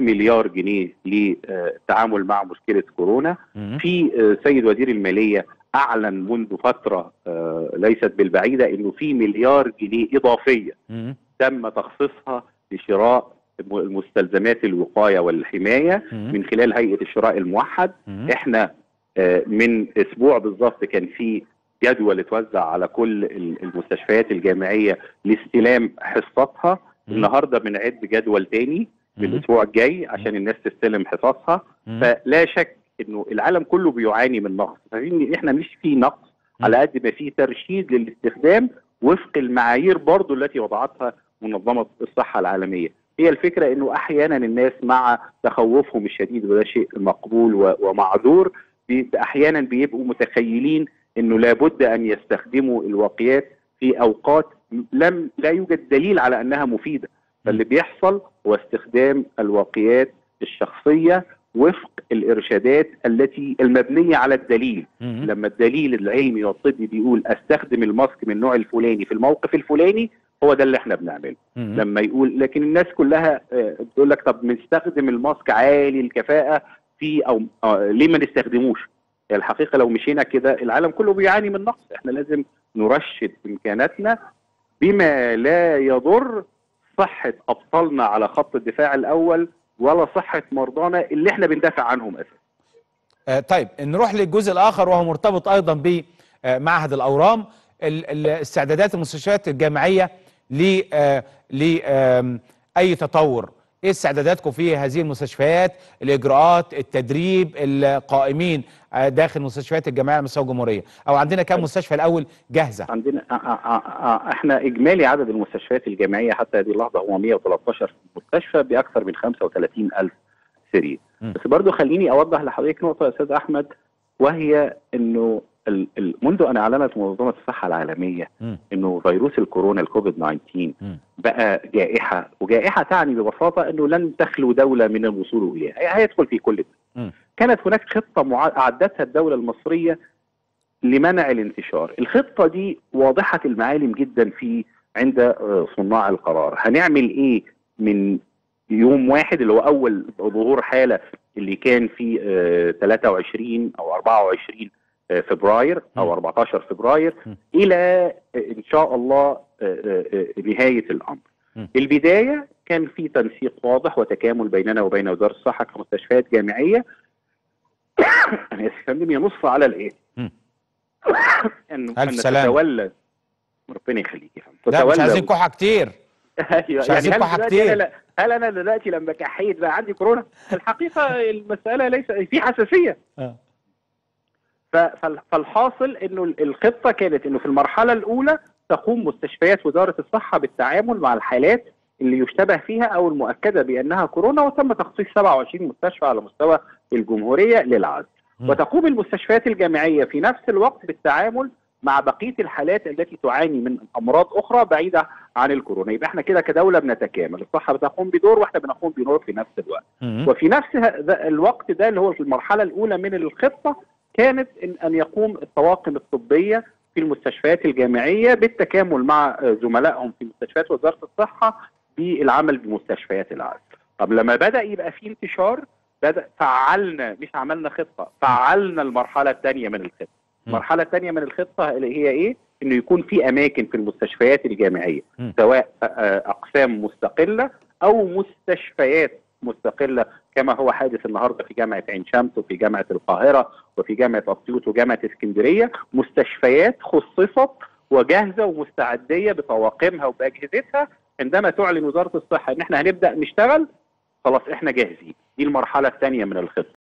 مليار جنيه للتعامل مع مشكله كورونا مم. في آه، سيد وزير الماليه اعلن منذ فتره آه، ليست بالبعيده انه في مليار جنيه اضافيه مم. تم تخصيصها لشراء الم- المستلزمات الوقايه والحمايه مم. من خلال هيئه الشراء الموحد مم. احنا آه، من اسبوع بالظبط كان في جدول اتوزع على كل ال- المستشفيات الجامعيه لاستلام حصتها مم. النهارده بنعد جدول تاني مم. الاسبوع الجاي عشان الناس تستلم حصصها مم. فلا شك انه العالم كله بيعاني من نقص فإن احنا مش في نقص على قد ما في ترشيد للاستخدام وفق المعايير برضو التي وضعتها منظمه الصحه العالميه هي الفكره انه احيانا الناس مع تخوفهم الشديد وده شيء مقبول و- ومعذور بي- احيانا بيبقوا متخيلين انه لابد ان يستخدموا الواقيات في اوقات لم لا يوجد دليل على انها مفيده فاللي بيحصل هو استخدام الواقيات الشخصيه وفق الارشادات التي المبنيه على الدليل مم. لما الدليل العلمي والطبي بيقول استخدم الماسك من النوع الفلاني في الموقف الفلاني هو ده اللي احنا بنعمله مم. لما يقول لكن الناس كلها آه، بتقول لك طب نستخدم الماسك عالي الكفاءه في او آه، ليه ما نستخدموش هي الحقيقه لو مشينا كده العالم كله بيعاني من نقص احنا لازم نرشد امكاناتنا بما لا يضر صحه ابطالنا على خط الدفاع الاول ولا صحه مرضانا اللي احنا بندافع عنهم اساسا آه، طيب نروح للجزء الاخر وهو مرتبط ايضا بمعهد الاورام ال- ال- استعدادات المستشفيات الجامعيه ل آه، ل آم، اي تطور ايه استعداداتكم في هذه المستشفيات الاجراءات التدريب القائمين آه، داخل المستشفيات الجامعيه على مستوى الجمهوريه او عندنا كم مستشفى الاول جاهزه عندنا آه آه آه آه احنا اجمالي عدد المستشفيات الجامعيه حتى هذه اللحظه هو 113 مستشفى باكثر من 35 الف سرير م. بس برضو خليني اوضح لحضرتك نقطه يا استاذ احمد وهي انه ال- ال- منذ ان اعلنت منظمه الصحه العالميه مم. انه فيروس الكورونا الكوفيد 19 مم. بقى جائحه وجائحه تعني ببساطه انه لن تخلو دوله من الوصول اليها هي- هيدخل في كل مم. كانت هناك خطه مع... اعدتها الدوله المصريه لمنع الانتشار الخطه دي واضحه المعالم جدا في عند آه، صناع القرار هنعمل ايه من يوم واحد اللي هو اول ظهور حاله اللي كان في آه، 23 او 24 آه، فبراير او م. 14 فبراير م. الى آه، ان شاء الله آه، آه، آه، نهايه الامر م. البدايه كان في تنسيق واضح وتكامل بيننا وبين وزاره الصحه كمستشفيات جامعيه انا اسف يا فندم ينص على الايه؟ م. انه ألف ان سلامة. تتولى ربنا يخليك يا فندم لا مش تتولى- عايزين كحه كتير ايوه مش عايزين هل كحة دلوقتي كتير. أنا لا- هل انا دلوقتي لما كحيت بقى عندي كورونا؟ الحقيقه المساله ليس في حساسيه آه. ف- فال- فالحاصل انه ال- الخطه كانت انه في المرحله الاولى تقوم مستشفيات وزاره الصحه بالتعامل مع الحالات اللي يشتبه فيها او المؤكده بانها كورونا وتم تخصيص 27 مستشفى على مستوى الجمهوريه للعزل مم. وتقوم المستشفيات الجامعيه في نفس الوقت بالتعامل مع بقيه الحالات التي تعاني من امراض اخرى بعيده عن الكورونا يبقى احنا كده كدوله بنتكامل الصحه بتقوم بدور واحنا بنقوم بدور في نفس الوقت مم. وفي نفس هذا الوقت ده اللي هو في المرحله الاولى من الخطه كانت ان ان يقوم الطواقم الطبيه في المستشفيات الجامعيه بالتكامل مع آه، زملائهم في مستشفيات وزاره الصحه بالعمل بمستشفيات العزل. طب لما بدا يبقى في انتشار بدا فعلنا مش عملنا خطه فعلنا المرحله الثانيه من الخطه. م. المرحله الثانيه من الخطه اللي هي ايه؟ انه يكون في اماكن في المستشفيات الجامعيه م. سواء آه، اقسام مستقله او مستشفيات مستقله كما هو حادث النهارده في جامعه عين شمس وفي جامعه القاهره وفي جامعه اسيوط وجامعه اسكندريه مستشفيات خصصت وجاهزه ومستعديه بطواقمها وباجهزتها عندما تعلن وزاره الصحه ان احنا هنبدا نشتغل خلاص احنا جاهزين دي المرحله الثانيه من الخطه